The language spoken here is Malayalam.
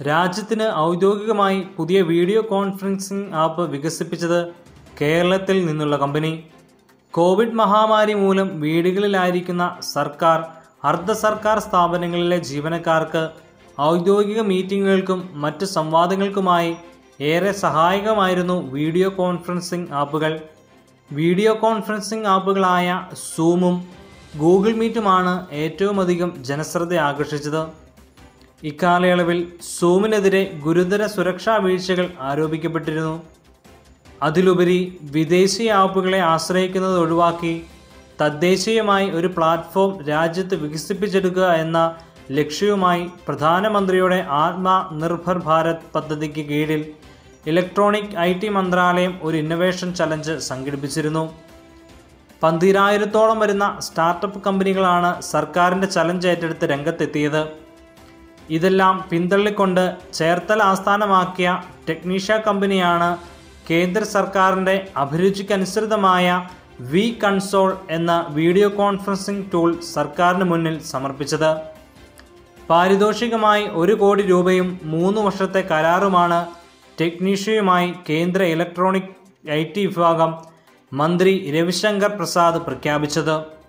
രാജ്യത്തിന് ഔദ്യോഗികമായി പുതിയ വീഡിയോ കോൺഫറൻസിംഗ് ആപ്പ് വികസിപ്പിച്ചത് കേരളത്തിൽ നിന്നുള്ള കമ്പനി കോവിഡ് മഹാമാരി മൂലം വീടുകളിലായിരിക്കുന്ന സർക്കാർ അർദ്ധ സർക്കാർ സ്ഥാപനങ്ങളിലെ ജീവനക്കാർക്ക് ഔദ്യോഗിക മീറ്റിങ്ങുകൾക്കും മറ്റ് സംവാദങ്ങൾക്കുമായി ഏറെ സഹായകമായിരുന്നു വീഡിയോ കോൺഫറൻസിംഗ് ആപ്പുകൾ വീഡിയോ കോൺഫറൻസിംഗ് ആപ്പുകളായ സൂമും ഗൂഗിൾ മീറ്റുമാണ് ഏറ്റവുമധികം ജനശ്രദ്ധ ആകർഷിച്ചത് ഇക്കാലയളവിൽ സൂമിനെതിരെ ഗുരുതര സുരക്ഷാ വീഴ്ചകൾ ആരോപിക്കപ്പെട്ടിരുന്നു അതിലുപരി വിദേശീയ ആപ്പുകളെ ആശ്രയിക്കുന്നത് ഒഴിവാക്കി തദ്ദേശീയമായി ഒരു പ്ലാറ്റ്ഫോം രാജ്യത്ത് വികസിപ്പിച്ചെടുക്കുക എന്ന ലക്ഷ്യവുമായി പ്രധാനമന്ത്രിയുടെ ആത്മ നിർഭർ ഭാരത് പദ്ധതിക്ക് കീഴിൽ ഇലക്ട്രോണിക് ഐ ടി മന്ത്രാലയം ഒരു ഇന്നൊവേഷൻ ചലഞ്ച് സംഘടിപ്പിച്ചിരുന്നു പന്തിരായിരത്തോളം വരുന്ന സ്റ്റാർട്ടപ്പ് കമ്പനികളാണ് സർക്കാരിൻ്റെ ചലഞ്ച് ഏറ്റെടുത്ത് രംഗത്തെത്തിയത് ഇതെല്ലാം പിന്തള്ളിക്കൊണ്ട് ചേർത്തല ആസ്ഥാനമാക്കിയ ടെക്നീഷ്യ കമ്പനിയാണ് കേന്ദ്ര സർക്കാരിൻ്റെ അഭിരുചിക്കനുസൃതമായ വി കൺസോൾ എന്ന വീഡിയോ കോൺഫറൻസിംഗ് ടൂൾ സർക്കാരിന് മുന്നിൽ സമർപ്പിച്ചത് പാരിതോഷികമായി ഒരു കോടി രൂപയും മൂന്ന് വർഷത്തെ കരാറുമാണ് ടെക്നീഷ്യയുമായി കേന്ദ്ര ഇലക്ട്രോണിക് ഐ ടി വിഭാഗം മന്ത്രി രവിശങ്കർ പ്രസാദ് പ്രഖ്യാപിച്ചത്